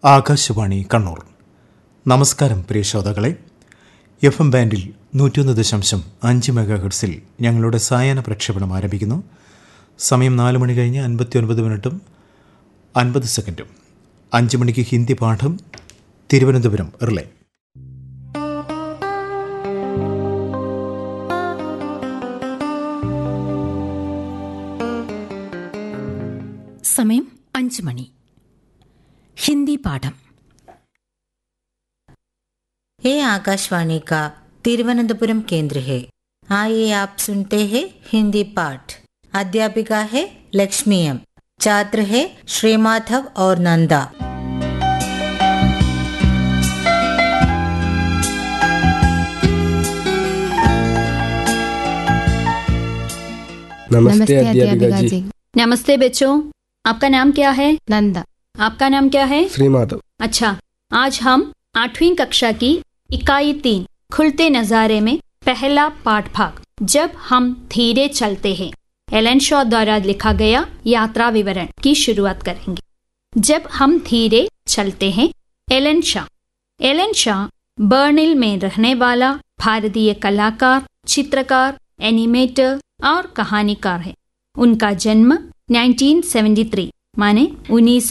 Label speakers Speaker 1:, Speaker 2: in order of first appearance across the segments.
Speaker 1: ആകാശവാണി കണ്ണൂർ നമസ്കാരം പ്രിയ ശ്രോതാക്കളെ F M ബാൻഡിൽ നൂറ്റിയൊന്ന് ദശാംശം അഞ്ച് മെഗാ ഹെർട്സിൽ ഞങ്ങളുടെ സായാഹ്ന പ്രക്ഷേപണം ആരംഭിക്കുന്നു സമയം നാല് മണി കഴിഞ്ഞ് അൻപത്തി ഒൻപത് മിനിറ്റും അൻപത് സെക്കൻഡും അഞ്ച് മണിക്ക് ഹിന്ദി പാഠം തിരുവനന്തപുരം റിലേ
Speaker 2: സമയം അഞ്ച് മണി ഹിന്ദി പാഠം
Speaker 3: ये आकाशवाणी का तिरुवनंतपुरम केंद्र है आइए आप सुनते हैं हिंदी पाठ अध्यापिका है लक्ष्मी एम छात्र है श्रीमाधव और नंदा
Speaker 4: नमस्ते अध्यापिका जी
Speaker 5: नमस्ते बच्चों आपका नाम क्या है
Speaker 2: नंदा
Speaker 5: आपका नाम क्या है
Speaker 4: श्रीमाधव
Speaker 5: अच्छा आज हम आठवीं कक्षा की इकाई तीन खुलते नजारे में पहला पाठ भाग जब हम धीरे चलते हैं एलन शॉ द्वारा लिखा गया यात्रा विवरण की शुरुआत करेंगे जब हम धीरे चलते हैं एलन शाह एलन शाह बर्निल में रहने वाला भारतीय कलाकार चित्रकार एनिमेटर और कहानीकार है उनका जन्म 1973 माने उन्नीस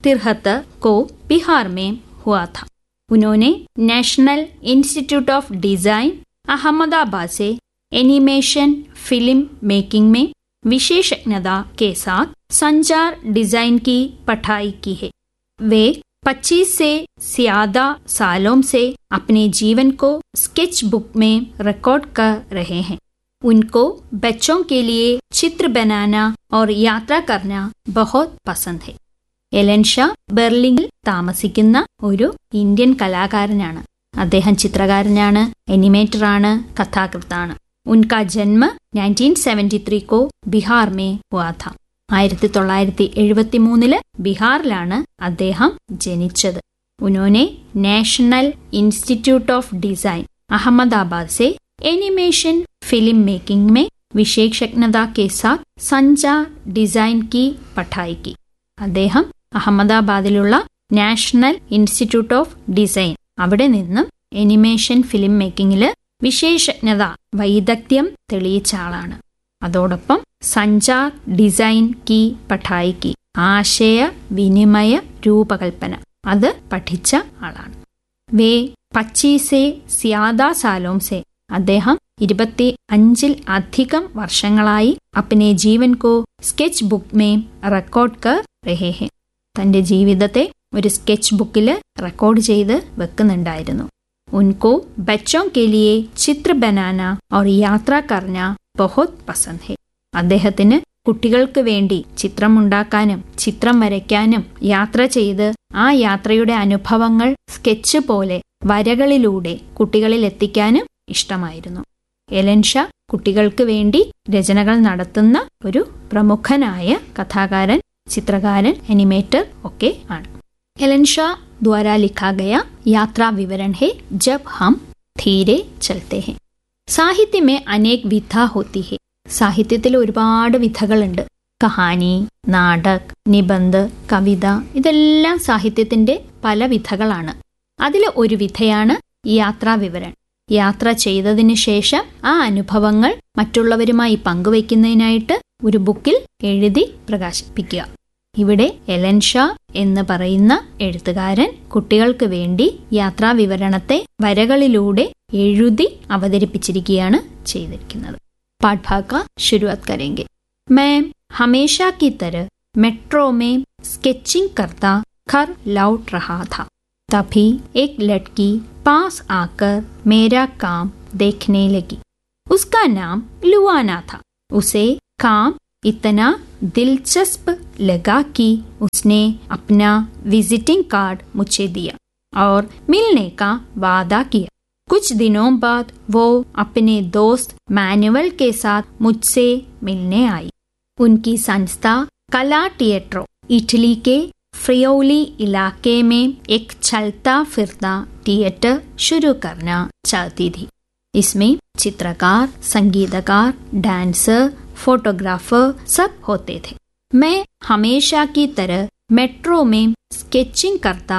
Speaker 5: को बिहार में हुआ था उन्होंने national institute of design Ahmedabad से एनिमेशन फिल्म मेकिंग में विशेषज्ञता के साथ संचार डिजाइन की पढ़ाई की है वे 25 से ज्यादा सालों से अपने जीवन को स्केच बुक में रिकॉर्ड कर रहे हैं उनको बच्चों के लिए चित्र बनाना और യാത്ര करना बहुत പസന്ദ് है എലൻ ഷാ ബെർലിംഗിൽ താമസിക്കുന്ന ഒരു ഇന്ത്യൻ കലാകാരനാണ് അദ്ദേഹം ചിത്രകാരനാണ് എനിമേറ്ററാണ് കഥാകൃത്താണ് ഉൻകാ ജന്മ നയൻറ്റീൻ സെവൻറ്റി ത്രീ കോ ബിഹാർ മേ ഹുവാ ഥ ആയിരത്തി തൊള്ളായിരത്തി എഴുപത്തി മൂന്നില് ബീഹാറിലാണ് അദ്ദേഹം ജനിച്ചത് ഉനോനെ national institute of design Ahmedabad से एनिमेशन फिल्म मेकिंग में विशेषज्ञता के साथ संचार ഡിസൈൻ की പഠായി की അദ്ദേഹം അഹമ്മദാബാദിലുള്ള നാഷണൽ ഇൻസ്റ്റിറ്റ്യൂട്ട് ഓഫ് ഡിസൈൻ അവിടെ നിന്നും എനിമേഷൻ ഫിലിം മേക്കിംഗില് വിശേഷജ്ഞത വൈദഗ്ധ്യം തെളിയിച്ച ആളാണ് അതോടൊപ്പം സഞ്ചാർ ഡിസൈൻ കി പഠായി കി ആശയ വിനിമയ രൂപകൽപ്പന അത് പഠിച്ച ആളാണ് വേ പച്ചീസെ സിയാദാ സാലോം സെ അദ്ദേഹം ഇരുപത്തി അഞ്ചിൽ അധികം വർഷങ്ങളായി അപ്പനെ ജീവൻ കോ സ്കെച്ച് ബുക്ക് മേ റെക്കോർഡ് കർ രഹേ ഹെ തന്റെ ജീവിതത്തെ ഒരു സ്കെച്ച് ബുക്കില് റെക്കോർഡ് ചെയ്ത് വെക്കുന്നുണ്ടായിരുന്നു ഉൻകോ ബച്ചോं के लिए ചിത്ര ബനാന और യാത്ര കർന ബഹുത് പസന്ദ് ഹെ അദ്ദേഹത്തിന് കുട്ടികൾക്ക് വേണ്ടി ചിത്രമുണ്ടാക്കാനും ചിത്രം വരയ്ക്കാനും യാത്ര ചെയ്ത് ആ യാത്രയുടെ അനുഭവങ്ങൾ സ്കെച്ച് പോലെ വരകളിലൂടെ കുട്ടികളിൽ എത്തിക്കാനും ഇഷ്ടമായിരുന്നു എലൻഷ കുട്ടികൾക്ക് വേണ്ടി രചനകൾ നടത്തുന്ന ഒരു പ്രമുഖനായ കഥാകാരൻ ചിത്രകാരൻ എനിമേറ്റർ ഒക്കെ ആണ് എലൻഷാ ദ്വാര ലിഖാ ഗയ യാത്രാ വിവരൺ ഹെ ജബ് ഹം ധീരെ ചലത്തെ ഹെ സാഹിത്യമേ അനേക് വിധ ഹോത്തി ഹെ സാഹിത്യത്തിൽ ഒരുപാട് വിധകളുണ്ട് കഹാനി നാടക് നിബന്ധ് കവിത ഇതെല്ലാം സാഹിത്യത്തിന്റെ പല വിധകളാണ് അതിൽ ഒരു വിധയാണ് യാത്രാ വിവരൺ യാത്ര ചെയ്തതിന് ശേഷം ആ അനുഭവങ്ങൾ മറ്റുള്ളവരുമായി പങ്കുവയ്ക്കുന്നതിനായിട്ട് ഒരു ബുക്കിൽ എഴുതി പ്രകാശിപ്പിക്കുക ഇവിടെ എലൻ ഷാ എന്ന് പറയുന്ന എഴുത്തുകാരൻ കുട്ടികൾക്ക് വേണ്ടി യാത്രാ വിവരണത്തെ വരകളിലൂടെ എഴുതി അവതരിപ്പിച്ചിരിക്കുകയാണ് ചെയ്തിരിക്കുന്നത് പാഠഭാഗ ശുരുവാത് കरेंगे मैं हमेशा की तरह मेट्रो में स्केचिंग करता घर लौट रहा था तभी एक लड़की पास आकर मेरा काम देखने लगी उसका नाम लुआना था उसे काम इतना दिलचस्प लगा कि उसने अपना विजिटिंग कार्ड मुझे दिया और मिलने का वादा किया कुछ दिनों बाद वो अपने दोस्त मैनुअल के साथ मुझसे मिलने आई उनकी संस्था कला थिएट्रो इटली के फ्रियोली इलाके में एक चलता फिरता थिएटर शुरू करना चाहती थी इसमें चित्रकार संगीतकार डांसर फोटोग्राफर सब होते थे मैं हमेशा की तरह मेट्रो में स्केचिंग करता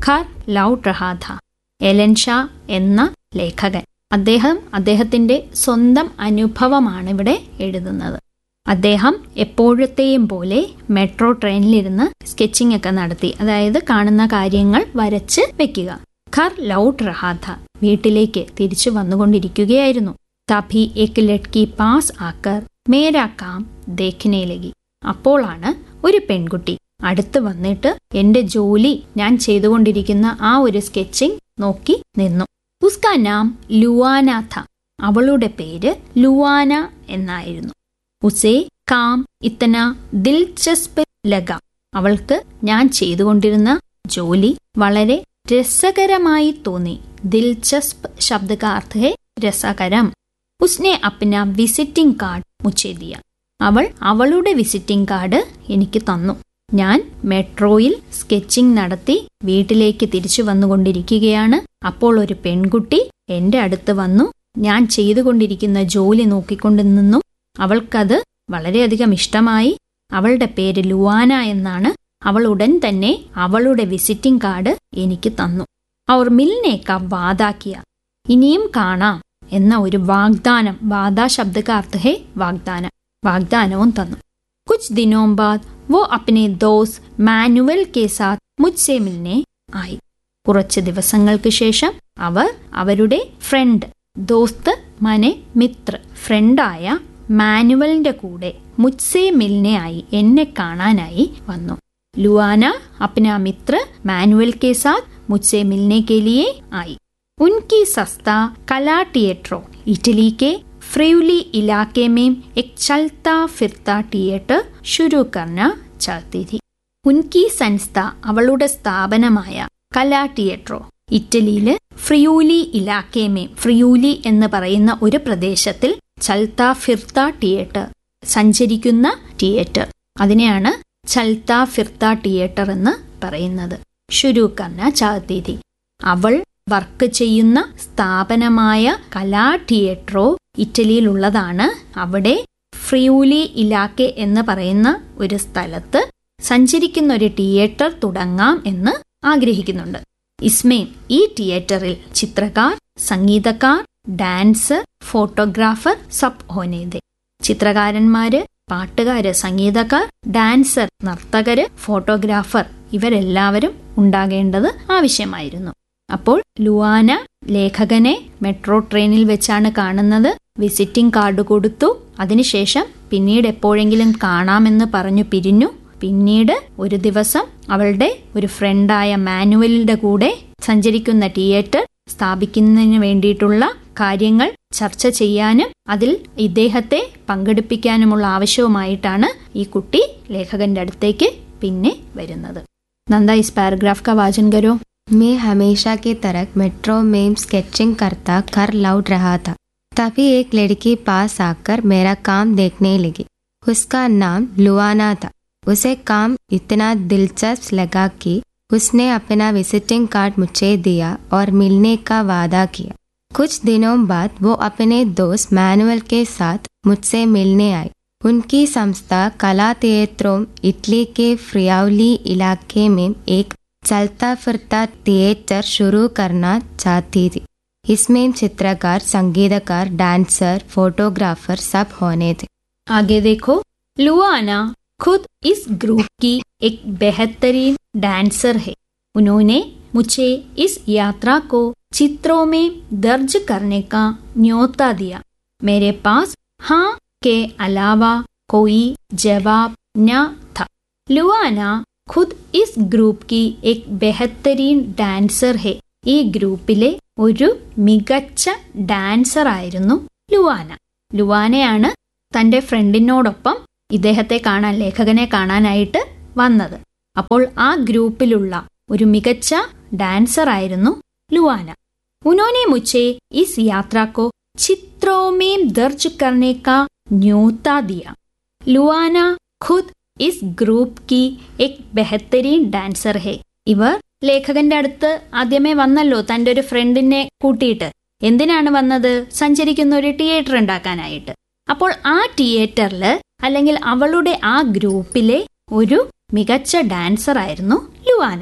Speaker 5: ഖർ ലൗട്ട് റഹാഥ എലൻ ഷാ എന്ന ലേഖകൻ അദ്ദേഹം അദ്ദേഹത്തിന്റെ സ്വന്തം അനുഭവമാണ് ഇവിടെ എഴുതുന്നത് അദ്ദേഹം എപ്പോഴത്തെയും പോലെ മെട്രോ ട്രെയിനിലിരുന്ന് സ്കെച്ചിങ് ഒക്കെ നടത്തി അതായത് കാണുന്ന കാര്യങ്ങൾ വരച്ച് വെക്കുക ഖർ ലൗട്ട് റഹാഥ വീട്ടിലേക്ക് തിരിച്ചു വന്നുകൊണ്ടിരിക്കുകയായിരുന്നു തഭി എക് ലഡ്കി പാസ് ആക്കർ മേരാ കാം ദേഖ്നെ ലഗി അപ്പോളാണ് ഒരു പെൺകുട്ടി അടുത്ത് വന്നിട്ട് എന്റെ ജോലി ഞാൻ ചെയ്തുകൊണ്ടിരിക്കുന്ന ആ ഒരു സ്കെച്ചിങ് നോക്കി നിന്നു ഉസ്കാ നാം ലുവാന ഥ അവളുടെ പേര് ലുവാന എന്നായിരുന്നു ഉസേ കാം ഇത്തന ദിൽചസ്പ് ലഗ അവൾക്ക് ഞാൻ ചെയ്തുകൊണ്ടിരുന്ന ജോലി വളരെ രസകരമായി തോന്നി ദിൽചസ്പ് ശബ്ദ കാ അർത്ഥ ഹെ രസകരം ഉസ്നെ അപ്ന വിസിറ്റിംഗ് കാർഡ് മുച്ചേ ദിയ അവൾ അവളുടെ വിസിറ്റിംഗ് കാർഡ് എനിക്ക് തന്നു ഞാൻ മെട്രോയിൽ സ്കെച്ചിംഗ് നടത്തി വീട്ടിലേക്ക് തിരിച്ചു വന്നുകൊണ്ടിരിക്കുകയാണ് അപ്പോൾ ഒരു പെൺകുട്ടി എന്റെ അടുത്ത് വന്നു ഞാൻ ചെയ്തുകൊണ്ടിരിക്കുന്ന ജോലി നോക്കിക്കൊണ്ട് നിന്നു അവൾക്കത് വളരെയധികം ഇഷ്ടമായി അവളുടെ പേര് ലുവാന എന്നാണ് അവൾ ഉടൻ തന്നെ അവളുടെ വിസിറ്റിംഗ് കാർഡ് എനിക്ക് തന്നു അവർ മിൽനേക്ക വാതാക്കിയ ഇനിയും കാണാം എന്ന ഒരു വാഗ്ദാനം വാദാ ശബ്ദകാർത്ഥ ഹേ വാഗ്ദാനം വാഗ്ദാനവും തന്നു കുച്ച് ദിനോം ബാദ് വോ അപ്നെ ദോസ് മാനുവൽ കെ സാത്ത് മുജ്സെ മിൽനെ ആയി കുറച്ച് ദിവസങ്ങൾക്ക് ശേഷം അവർ അവരുടെ ഫ്രണ്ട് ദോസ്ത് മനെ മിത്ര ഫ്രണ്ടായ മാനുവലിന്റെ കൂടെ മുജ്സെ മിൽനെ ആയി എന്നെ കാണാനായി വന്നു ലുവാന അപ്ന മിത്ര മാനുവൽ കെ സാത്ത് മുജ്സെ മിൽനെ കെ ലിയെ ആയി उनकी सस्ता कला थिएटरों इटली के फ्रेवली इलाके में एक चलता फिरता थिएटर शुरू करना चाहती थी ഉൻകി സംസ്ഥ അവളുടെ സ്ഥാപനമായ കലാ തിയേറ്ററോ ഇറ്റലിയില് ഫ്രിയൂലി ഇലാക്കേമേ ഫ്രിയൂലി എന്ന് പറയുന്ന ഒരു പ്രദേശത്തിൽ ചൽത്ത ഫിർത്ത തിയേറ്റർ സഞ്ചരിക്കുന്ന തിയേറ്റർ അതിനെയാണ് ചൽത്ത ഫിർത്ത തിയേറ്റർ എന്ന് പറയുന്നത് ഷുരൂ കർണ ചാത്തീതി അവൾ വർക്ക് ചെയ്യുന്ന സ്ഥാപനമായ കലാ തിയേറ്ററോ ഇറ്റലിയിലുള്ളതാണ് അവിടെ ഫ്രിയൂലി ഇലാക്കെ എന്ന് പറയുന്ന ഒരു സ്ഥലത്ത് സഞ്ചരിക്കുന്ന ഒരു തിയേറ്റർ തുടങ്ങാം എന്ന് ആഗ്രഹിക്കുന്നുണ്ട് ഇസ്മേൻ ഈ തിയേറ്ററിൽ ചിത്രകാർ സംഗീതക്കാർ ഡാൻസ് ഫോട്ടോഗ്രാഫർ സബ് ഹോനേതെ ചിത്രകാരന്മാര് പാട്ടുകാര് സംഗീതക്കാർ ഡാൻസർ നർത്തകര് ഫോട്ടോഗ്രാഫർ ഇവരെല്ലാവരും ഉണ്ടാകേണ്ടത് ആവശ്യമായിരുന്നു അപ്പോൾ ലുവാന ലേഖകനെ മെട്രോ ട്രെയിനിൽ വെച്ചാണ് കാണുന്നത് വിസിറ്റിംഗ് കാർഡ് കൊടുത്തു അതിനുശേഷം പിന്നീട് എപ്പോഴെങ്കിലും കാണാമെന്ന് പറഞ്ഞു പിരിഞ്ഞു പിന്നീട് ഒരു ദിവസം അവളുടെ ഒരു ഫ്രണ്ടായ മാനുവലിന്റെ കൂടെ സഞ്ചരിക്കുന്ന തിയേറ്റർ സ്ഥാപിക്കുന്നതിന് വേണ്ടിയിട്ടുള്ള കാര്യങ്ങൾ ചർച്ച ചെയ്യാനും അതിൽ ഇദ്ദേഹത്തെ പങ്കെടുപ്പിക്കാനുമുള്ള ആവശ്യവുമായിട്ടാണ് ഈ കുട്ടി ലേഖകന്റെ അടുത്തേക്ക് പിന്നെ വരുന്നത് നന്ദ ഇസ് പാരഗ്രാഫ് का वाचन करो
Speaker 4: मैं हमेशा की तरह मेट्रो में स्केचिंग करता कर लौट रहा था तभी एक लड़की पास आकर मेरा काम देखने लगी उसका नाम लुआना था उसे काम इतना दिलचस्प लगा कि उसने अपना विजिटिंग कार्ड मुझे दिया और मिलने का वादा किया कुछ दिनों बाद वो अपने दोस्त मैनुअल के साथ मुझसे मिलने आई उनकी संस्था कला थिएटरों इटली के फ्रियावली इलाके में एक चलता फिरता थिएटर शुरू करना चाहती थी इसमें चित्रकार संगीतकार डांसर फोटोग्राफर सब होने थे
Speaker 5: आगे देखो लुआना खुद इस ग्रुप की एक बेहतरीन डांसर है उन्होंने मुझे इस यात्रा को चित्रों में दर्ज करने का न्योता दिया मेरे पास हाँ के अलावा कोई जवाब न था लुआना खुद इस ഗ്രൂപ്പ് की एक बेहतरीन ഡാൻസർ ഹെ ഈ ഗ്രൂപ്പിലെ ഒരു മികച്ച ഡാൻസർ ആയിരുന്നു ലുവാന ലുവാനയാണ് തന്റെ ഫ്രണ്ടിനോടൊപ്പം ഇദ്ദേഹത്തെ കാണാൻ ലേഖകനെ കാണാനായിട്ട് വന്നത് അപ്പോൾ ആ ഗ്രൂപ്പിലുള്ള ഒരു മികച്ച ഡാൻസർ ആയിരുന്നു ലുവാന ഉനോനെ മുച്ചെ ഇസ് യാത്രക്കോ ചിത്രോമേം ദർജ് കർണേ കാ ന്യോता दिया ലുവാന ഖുദ് ഇസ് ഗ്രൂപ്പ് കി എക് ബെഹത്തരീൻ ഡാൻസർ ഹെ ഇവർ ലേഖകന്റെ അടുത്ത് ആദ്യമേ വന്നല്ലോ തന്റെ ഒരു ഫ്രണ്ടിനെ കൂട്ടിയിട്ട് എന്തിനാണ് വന്നത് സഞ്ചരിക്കുന്ന ഒരു തിയേറ്റർ ഉണ്ടാക്കാനായിട്ട് അപ്പോൾ ആ തിയേറ്ററിൽ അല്ലെങ്കിൽ അവളുടെ ആ ഗ്രൂപ്പിലെ ഒരു മികച്ച ഡാൻസർ ആയിരുന്നു ലുവാന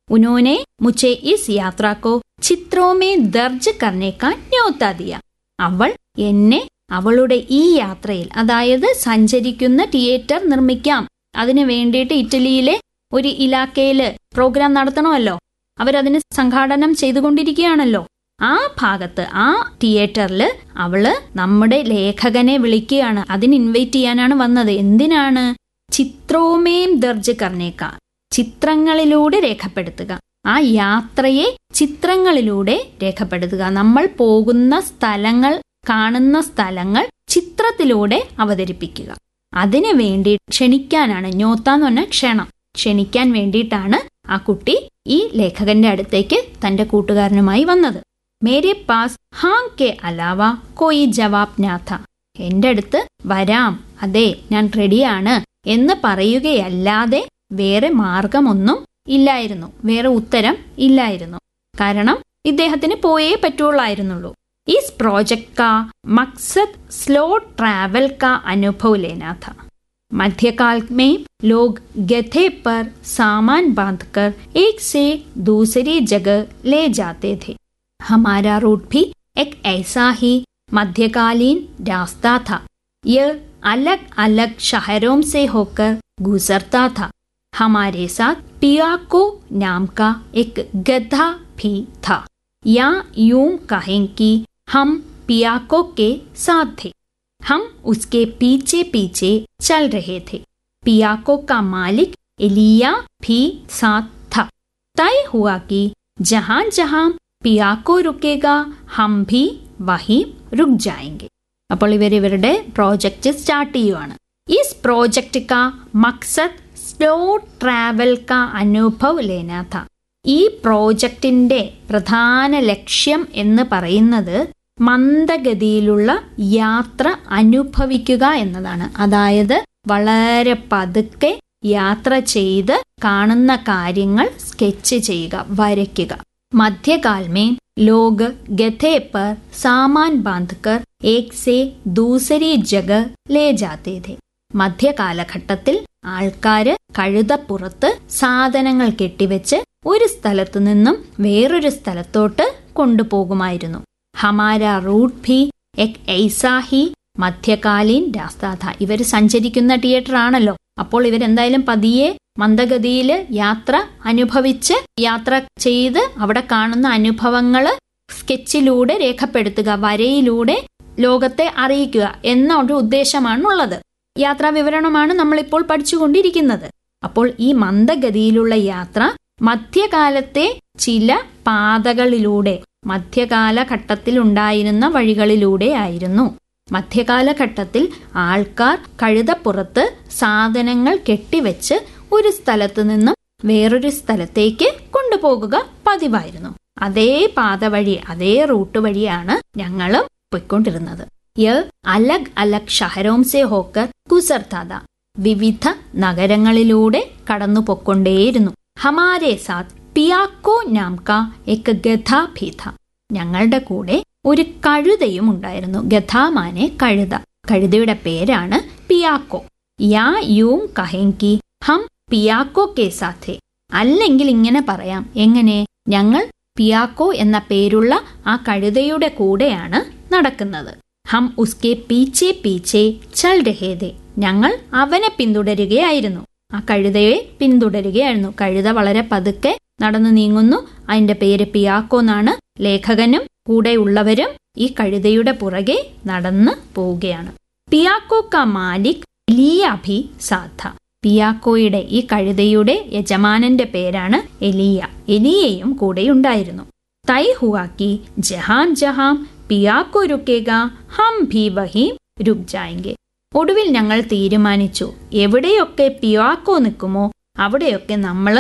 Speaker 5: उन्होंने मुझे इस यात्रा को ചിത്രോ മേ ദർജ് കർണേക്കാൻ ന്യോത്ത ദിയ അവൾ എന്നെ അവളുടെ ഈ യാത്രയിൽ അതായത് സഞ്ചരിക്കുന്ന തിയേറ്റർ നിർമ്മിക്കാം അതിനു വേണ്ടിയിട്ട് ഇറ്റലിയിലെ ഒരു ഇലാക്കയില് പ്രോഗ്രാം നടത്തണമല്ലോ അവരതിന് സംഘാടനം ചെയ്തുകൊണ്ടിരിക്കുകയാണല്ലോ ആ ഭാഗത്ത് ആ തിയേറ്ററിൽ അവള് നമ്മുടെ ലേഖകനെ വിളിക്കുകയാണ് അതിന് ഇൻവൈറ്റ് ചെയ്യാനാണ് വന്നത് എന്തിനാണ് ചിത്രോമേം ദർജ് കർണേക്ക ചിത്രങ്ങളിലൂടെ രേഖപ്പെടുത്തുക ആ യാത്രയെ ചിത്രങ്ങളിലൂടെ രേഖപ്പെടുത്തുക നമ്മൾ പോകുന്ന സ്ഥലങ്ങൾ കാണുന്ന സ്ഥലങ്ങൾ ചിത്രത്തിലൂടെ അവതരിപ്പിക്കുക അതിനു വേണ്ടി ക്ഷണിക്കാനാണ് ഞോത്താന്ന് പറഞ്ഞ ക്ഷണം ക്ഷണിക്കാൻ വേണ്ടിയിട്ടാണ് ആ കുട്ടി ഈ ലേഖകന്റെ അടുത്തേക്ക് തന്റെ കൂട്ടുകാരനുമായി വന്നത് മേരെ പാസ് ഹാങ് കെ അലാവ കോയി ജവാബ് നാഥ എന്റെ അടുത്ത് വരാം അതെ ഞാൻ റെഡിയാണ് എന്ന് പറയുകയല്ലാതെ വേറെ മാർഗമൊന്നും ഇല്ലായിരുന്നു വേറെ ഉത്തരം ഇല്ലായിരുന്നു കാരണം ഇദ്ദേഹത്തിന് പോയേ പറ്റുള്ളായിരുന്നുള്ളൂ इस प्रोजेक्ट का मकसद स्लो ट्रैवल का अनुभव लेना था मध्यकाल में लोग गधे पर सामान बांधकर एक से दूसरी जगह ले जाते थे हमारा रूट भी एक ऐसा ही मध्यकालीन रास्ता था यह अलग अलग शहरों से होकर गुजरता था हमारे साथ पियाको नाम का एक गधा भी था या यूं कहें कि हम पियाको के साथ थे हम उसके पीछे पीछे चल रहे थे पियाको का मालिक एलिया भी साथ था तय हुआ कि जहां जहां पियाको रुकेगा हम भी वहीं रुक जाएंगे അപ്പോൾ ഇവർ ഇവരുടെ പ്രോജക്റ്റ് സ്റ്റാർട്ട് ചെയ്യുവാണ് ഇസ് പ്രോജക്റ്റ് കാ മക്സദ് സ്ലോ ട്രാവൽ കാ അനുഭവ് ലേന ഥ ഈ പ്രോജക്റ്റിന്റെ പ്രധാന ലക്ഷ്യം എന്ന് പറയുന്നത് മന്ദഗതിയിലുള്ള യാത്ര അനുഭവിക്കുക എന്നതാണ് അതായത് വളരെ പതുക്കെ യാത്ര ചെയ്ത് കാണുന്ന കാര്യങ്ങൾ സ്കെച്ച് ചെയ്യുക വരയ്ക്കുക മധ്യകാൽ में लोग गधे पर सामान बांधकर एक से दूसरी जगह ले जाते थे മധ്യകാലഘട്ടത്തിൽ ആൾക്കാര് കഴുതപ്പുറത്ത് സാധനങ്ങൾ കെട്ടിവെച്ച് ഒരു സ്ഥലത്തു നിന്നും വേറൊരു സ്ഥലത്തോട്ട് കൊണ്ടുപോകുമായിരുന്നു ഹമാര റൂട്ട് ഭി എക് ഐസാഹി മധ്യകാലീൻ രാസ്താഥ ഇവർ സഞ്ചരിക്കുന്ന തിയേറ്റർ ആണല്ലോ അപ്പോൾ ഇവരെന്തായാലും പതിയെ മന്ദഗതിയിൽ യാത്ര അനുഭവിച്ച് യാത്ര ചെയ്ത് അവിടെ കാണുന്ന അനുഭവങ്ങള് സ്കെച്ചിലൂടെ രേഖപ്പെടുത്തുക വരയിലൂടെ ലോകത്തെ അറിയിക്കുക എന്ന ഒരു ഉദ്ദേശമാണുള്ളത് യാത്രാ വിവരണമാണ് നമ്മളിപ്പോൾ പഠിച്ചുകൊണ്ടിരിക്കുന്നത് അപ്പോൾ ഈ മന്ദഗതിയിലുള്ള യാത്ര മധ്യകാലത്തെ ചില പാതകളിലൂടെ മധ്യകാലഘട്ടത്തിൽ ഉണ്ടായിരുന്ന വഴികളിലൂടെ ആയിരുന്നു മധ്യകാലഘട്ടത്തിൽ ആൾക്കാർ കഴുതപ്പുറത്ത് സാധനങ്ങൾ കെട്ടിവെച്ച് ഒരു സ്ഥലത്തു നിന്നും വേറൊരു സ്ഥലത്തേക്ക് കൊണ്ടുപോകുക പതിവായിരുന്നു അതേ പാത വഴി അതേ റൂട്ട് വഴിയാണ് ഞങ്ങളും പൊയ്ക്കൊണ്ടിരുന്നത് യ അലഗ് അലഗ് ഷഹരോം സെ ഹോക്കർ ഗുസർത്താത വിവിധ നഗരങ്ങളിലൂടെ കടന്നു പൊക്കൊണ്ടേയിരുന്നു ഹമാരെ സാത്ത് പിയാക്കോ നാംക എക് ഗധ ഭീത ഞങ്ങളുടെ കൂടെ ഒരു കഴുതയും ഉണ്ടായിരുന്നു ഗഥാമാനെ കഴുത കഴുതയുടെ പേരാണ് പിയാക്കോ യാ യൂം കഹെങ്കി ഹം പിയാക്കോ കെ സാഥെ അല്ലെങ്കിൽ ഇങ്ങനെ പറയാം എങ്ങനെ ഞങ്ങൾ പിയാക്കോ എന്ന പേരുള്ള ആ കഴുതയുടെ കൂടെയാണ് നടക്കുന്നത് ഹം ഉസ്കെ പീച്ചെ പീച്ചെ ചൽ രഹേദേ ഞങ്ങൾ അവനെ പിന്തുടരുകയായിരുന്നു ആ കഴുതയെ പിന്തുടരുകയായിരുന്നു കഴുത വളരെ പതുക്കെ നടന്നു നീങ്ങുന്നു അതിന്റെ പേര് പിയാക്കോ എന്നാണ് ലേഖകനും കൂടെയുള്ളവരും ഈ കഴുതയുടെ പുറകെ നടന്ന് പോവുകയാണ് പിയാക്കോ ക മാലിക് എലിയാഭി സാധ പിയാക്കോയുടെ ഈ കഴുതയുടെ യജമാനന്റെ പേരാണ് എലിയ എലിയയും കൂടെയുണ്ടായിരുന്നു തൈ ഹുവാക്കി ജഹാൻ ജഹാം പിയാക്കോ രുക്കേക ഹം ഭി വഹീം രുക് ജായെങ്കിൽ ഒടുവിൽ ഞങ്ങൾ തീരുമാനിച്ചു എവിടെയൊക്കെ പിയാക്കോ നിൽക്കുമോ അവിടെയൊക്കെ നമ്മൾ